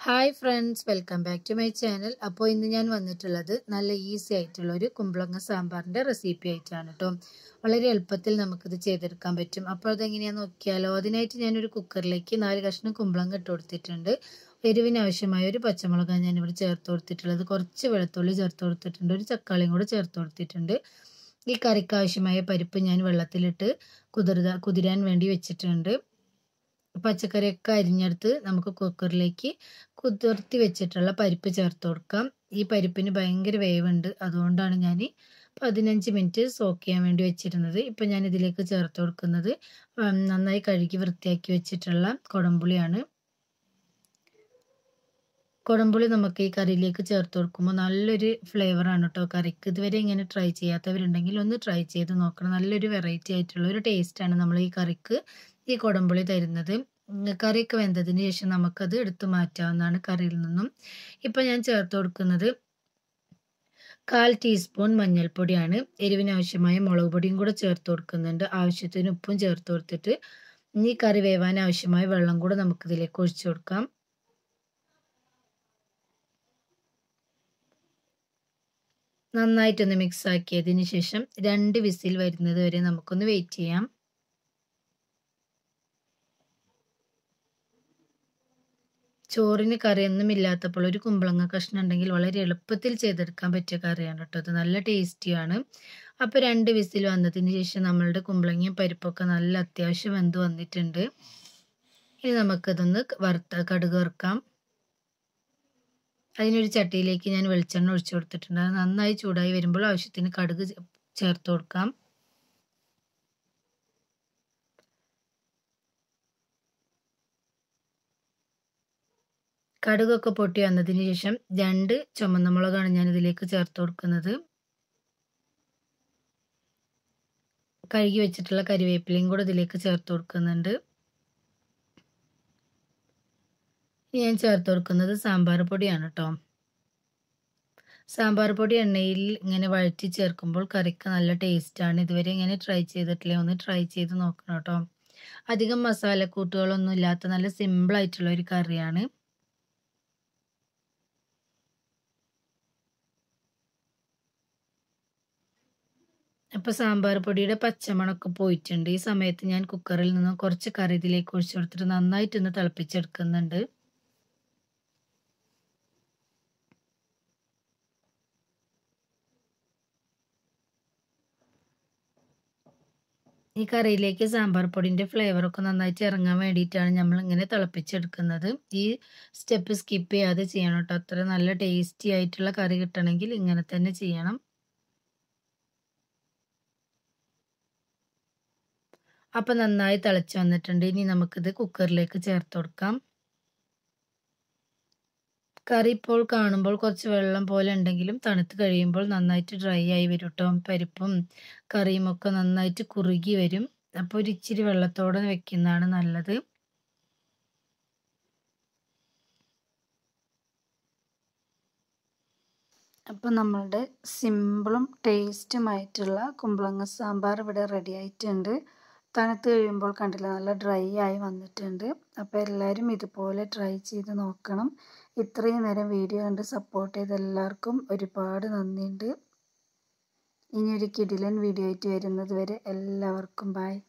hi friends welcome back to my channel അപ്പോൾ ഇന്ന് ഞാൻ വന്നിട്ടുള്ളത് നല്ല ഈസി ആയിട്ടുള്ള ഒരു കുമ്പളങ്ങ സാമ്പാറിൻ്റെ റെസിപ്പി ആയിട്ടാണ് കേട്ടോ വളരെ എളുപ്പത്തിൽ നമുക്കിത് ചെയ്തെടുക്കാൻ പറ്റും അപ്പോൾ അതെങ്ങനെയാണെന്ന് നോക്കിയാലോ അതിനായിട്ട് ഞാനൊരു കുക്കറിലേക്ക് നാല് കഷ്ണം കുമ്പളങ്ങ ഇട്ട് കൊടുത്തിട്ടുണ്ട് എരിവിന് ആവശ്യമായ ഒരു പച്ചമുളകാണ് ഞാനിവിടെ ചേർത്ത് കൊടുത്തിട്ടുള്ളത് കുറച്ച് വെളുത്തുള്ളി ചേർത്ത് കൊടുത്തിട്ടുണ്ട് ഒരു തക്കാളിയും കൂടെ ചേർത്ത് കൊടുത്തിട്ടുണ്ട് ഈ കറിക്ക് ആവശ്യമായ പരിപ്പ് ഞാൻ വെള്ളത്തിലിട്ട് കുതിർത കുതിരാൻ വേണ്ടി വെച്ചിട്ടുണ്ട് പച്ചക്കറിയൊക്കെ അരിഞ്ഞെടുത്ത് നമുക്ക് കുക്കറിലേക്ക് കുതിർത്തി വെച്ചിട്ടുള്ള പരിപ്പ് ചേർത്ത് കൊടുക്കാം ഈ പരിപ്പിന് ഭയങ്കര വേവുണ്ട് അതുകൊണ്ടാണ് ഞാൻ പതിനഞ്ച് മിനിറ്റ് സോക്ക് ചെയ്യാൻ വേണ്ടി വെച്ചിരുന്നത് ഇപ്പം ഞാൻ ഇതിലേക്ക് ചേർത്ത് കൊടുക്കുന്നത് നന്നായി കഴുകി വൃത്തിയാക്കി വെച്ചിട്ടുള്ള കുടംപുളിയാണ് കുടംപുളി നമുക്ക് ഈ കറിയിലേക്ക് ചേർത്ത് കൊടുക്കുമ്പോൾ നല്ലൊരു ഫ്ലേവറാണ് കേട്ടോ കറിക്ക് ഇതുവരെ ഇങ്ങനെ ട്രൈ ചെയ്യാത്തവരുണ്ടെങ്കിൽ ഒന്ന് ട്രൈ ചെയ്ത് നോക്കണം നല്ലൊരു വെറൈറ്റി ആയിട്ടുള്ള ഒരു ടേസ്റ്റാണ് നമ്മൾ ഈ കറിക്ക് ഈ കുടംപുളി തരുന്നത് കറിയൊക്കെ വെന്തതിന് ശേഷം നമുക്കത് എടുത്തു മാറ്റാവുന്നതാണ് കറിയിൽ നിന്നും ഇപ്പം ഞാൻ ചേർത്ത് കൊടുക്കുന്നത് കാൽ ടീസ്പൂൺ മഞ്ഞൾപ്പൊടിയാണ് എരിവിന് ആവശ്യമായ മുളക് പൊടിയും കൂടെ ചേർത്ത് കൊടുക്കുന്നുണ്ട് ആവശ്യത്തിന് ഉപ്പും ചേർത്ത് കൊടുത്തിട്ട് ഈ കറി വേവാൻ ആവശ്യമായ വെള്ളം കൂടെ നമുക്കിതിലേക്ക് ഒഴിച്ചു കൊടുക്കാം നന്നായിട്ടൊന്ന് മിക്സ് ആക്കിയതിന് ശേഷം രണ്ട് വിസിൽ വരുന്നത് വരെ നമുക്കൊന്ന് വെയിറ്റ് ചെയ്യാം ചോറിന് കറിയൊന്നും ഇല്ലാത്തപ്പോൾ ഒരു കുമ്പളങ്ങ കഷ്ണം ഉണ്ടെങ്കിൽ വളരെ എളുപ്പത്തിൽ ചെയ്തെടുക്കാൻ പറ്റിയ കറിയാണ് കേട്ടോ അത് നല്ല ടേസ്റ്റിയാണ് അപ്പോൾ രണ്ട് വിസിൽ വന്നതിന് ശേഷം നമ്മളുടെ കുമ്പളങ്ങയും പരിപ്പൊക്കെ നല്ല അത്യാവശ്യം വെന്ത് വന്നിട്ടുണ്ട് ഇനി നമുക്കതൊന്ന് വറുത്ത കടുക് വറുക്കാം അതിനൊരു ചട്ടിയിലേക്ക് ഞാൻ വെളിച്ചെണ്ണ ഒഴിച്ചു കൊടുത്തിട്ടുണ്ട് അത് നന്നായി ചൂടായി വരുമ്പോൾ ആവശ്യത്തിന് കടുക് ചേർത്ത് കൊടുക്കാം കടുകൊക്കെ പൊട്ടി വന്നതിന് ശേഷം രണ്ട് ചുമന്ന മുളകാണ് ഞാൻ ഇതിലേക്ക് ചേർത്ത് കൊടുക്കുന്നത് കഴുകി വെച്ചിട്ടുള്ള കരിവേപ്പിലയും കൂടെ ഇതിലേക്ക് ചേർത്ത് കൊടുക്കുന്നുണ്ട് ഞാൻ ചേർത്ത് കൊടുക്കുന്നത് സാമ്പാർ പൊടിയാണ് കേട്ടോ സാമ്പാർ പൊടി എണ്ണയിൽ ഇങ്ങനെ വഴറ്റി ചേർക്കുമ്പോൾ കറിക്ക് നല്ല ടേസ്റ്റാണ് ഇതുവരെ ഇങ്ങനെ ട്രൈ ചെയ്തിട്ടില്ല ഒന്ന് ട്രൈ ചെയ്ത് നോക്കണം കേട്ടോ അധികം മസാലക്കൂട്ടുകളൊന്നും ഇല്ലാത്ത നല്ല സിമ്പിളായിട്ടുള്ള ഒരു കറിയാണ് അപ്പോൾ സാമ്പാർ പൊടിയുടെ പച്ചമണമൊക്കെ പോയിട്ടുണ്ട് ഈ സമയത്ത് ഞാൻ കുക്കറിൽ നിന്ന് കുറച്ച് കറി ഇതിലേക്ക് ഒഴിച്ചു കൊടുത്തിട്ട് നന്നായിട്ടൊന്ന് തിളപ്പിച്ചെടുക്കുന്നുണ്ട് ഈ കറിയിലേക്ക് സാമ്പാർ പൊടിൻ്റെ ഫ്ലേവറൊക്കെ നന്നായിട്ട് ഇറങ്ങാൻ വേണ്ടിയിട്ടാണ് നമ്മൾ ഇങ്ങനെ തിളപ്പിച്ചെടുക്കുന്നത് ഈ സ്റ്റെപ്പ് സ്കിപ്പ് ചെയ്യാതെ ചെയ്യണം കേട്ടോ അത്ര നല്ല ടേസ്റ്റി ആയിട്ടുള്ള കറി കിട്ടണമെങ്കിൽ ഇങ്ങനെ തന്നെ ചെയ്യണം അപ്പം നന്നായി തിളച്ച് വന്നിട്ടുണ്ട് ഇനി നമുക്കിത് കുക്കറിലേക്ക് ചേർത്ത് കൊടുക്കാം കറി ഇപ്പോൾ കാണുമ്പോൾ കുറച്ച് വെള്ളം പോലെ ഉണ്ടെങ്കിലും തണുത്ത് കഴിയുമ്പോൾ നന്നായിട്ട് ഡ്രൈ ആയി വരും കേട്ടോ പരിപ്പും കറിയും ഒക്കെ നന്നായിട്ട് കുറുകി വരും അപ്പോൾ ഒരു ഇച്ചിരി വെള്ളത്തോടെ വെക്കുന്നതാണ് നല്ലത് അപ്പോൾ നമ്മളുടെ സിമ്പിളും ടേസ്റ്റുമായിട്ടുള്ള കുമ്പളങ്ങ സാമ്പാർ ഇവിടെ റെഡി ആയിട്ടുണ്ട് തണുത്ത് കഴിയുമ്പോൾ കണ്ടില്ല നല്ല ഡ്രൈ ആയി വന്നിട്ടുണ്ട് അപ്പോൾ എല്ലാവരും ഇതുപോലെ ട്രൈ ചെയ്ത് നോക്കണം ഇത്രയും നേരം വീഡിയോ കണ്ട് സപ്പോർട്ട് ചെയ്ത എല്ലാവർക്കും ഒരുപാട് നന്ദിയുണ്ട് ഇനിയൊരു കിടിലൻ വീഡിയോ ആയിട്ട് വരുന്നത് വരെ എല്ലാവർക്കും ബൈ